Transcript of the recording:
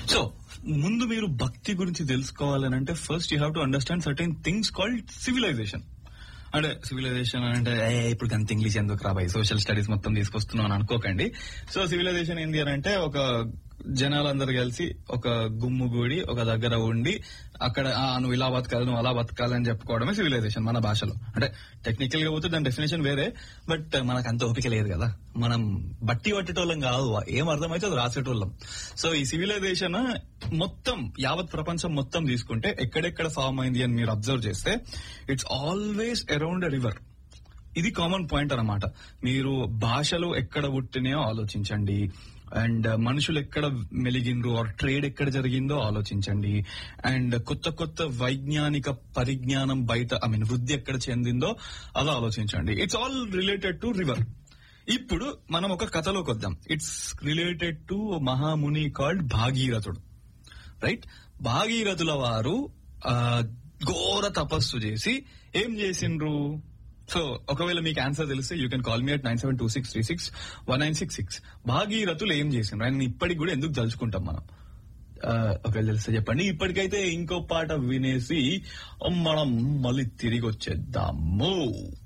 so ముందు మీరు భక్తి గురించి తెలుసుకోవాలని అంటే first you have to understand certain things called civilization అంటే సివిలైజేషన్ అంటే "ఏ, ఇప్పుడు అంత ఇంగ్లీష్ ఎందుకు రాబాయి సోషల్ స్టడీస్ మొత్తం తీసుకొస్తున్నాం అని అనుకోకండి సో సివిలైజేషన్ ఏంటి అని అంటే ఒక జనాలందరూ కలిసి ఒక గుమ్ము గూడి ఒక దగ్గర ఉండి అక్కడ "ఆ, నువ్వు ఇలా బతకాలి నువ్వు అలా బతకాలి అని చెప్పుకోవడమే సివిలైజేషన్ మన భాషలో అంటే టెక్నికల్ గా పోతే దాని డెఫినేషన్ వేరే బట్ మనకు అంత ఓపిక లేదు కదా మనం బట్టి పట్టేటోళ్ళం కాదు ఏం అర్థమైతే అది రాసేటోళ్ళం సో ఈ సివిలైజేషన్ మొత్తం యావత్ ప్రపంచం మొత్తం తీసుకుంటే ఎక్కడెక్కడ ఫామ్ అయింది అని మీరు అబ్జర్వ్ చేస్తే ఇట్స్ ఆల్వేస్ అరౌండ్ రివర్ ఇది కామన్ పాయింట్ అన్నమాట మీరు భాషలు ఎక్కడ పుట్టినాయో ఆలోచించండి అండ్ మనుషులు ఎక్కడ మెలిగిండ్రు ఆర్ ట్రేడ్ ఎక్కడ జరిగిందో ఆలోచించండి అండ్ కొత్త కొత్త వైజ్ఞానిక పరిజ్ఞానం బయట ఐ మీన్ వృద్ధి ఎక్కడ చెందిందో అలా ఆలోచించండి it's all related to river ఇప్పుడు మనం ఒక కథలోకి వద్దాం ఇట్స్ రిలేటెడ్ టు మహాముని కాల్డ్ భాగీరథుడు రైట్ భాగీరథుల వారు ఆ, ఘోర తపస్సు చేసి ఏం చేసిండ్రు సో ఒకవేళ మీకు ఆన్సర్ తెలిస్తే you can call me at nine seven two six three six one nine six six భాగీరథులు ఏం చేసిండ్రు ఆయన ఇప్పటికి కూడా ఎందుకు తలుచుకుంటాం మనం ఆ, ఒకవేళ తెలిస్తే చెప్పండి ఇప్పటికైతే ఇంకో పాట వినేసి మనం మళ్ళీ తిరిగి వచ్చేద్దాము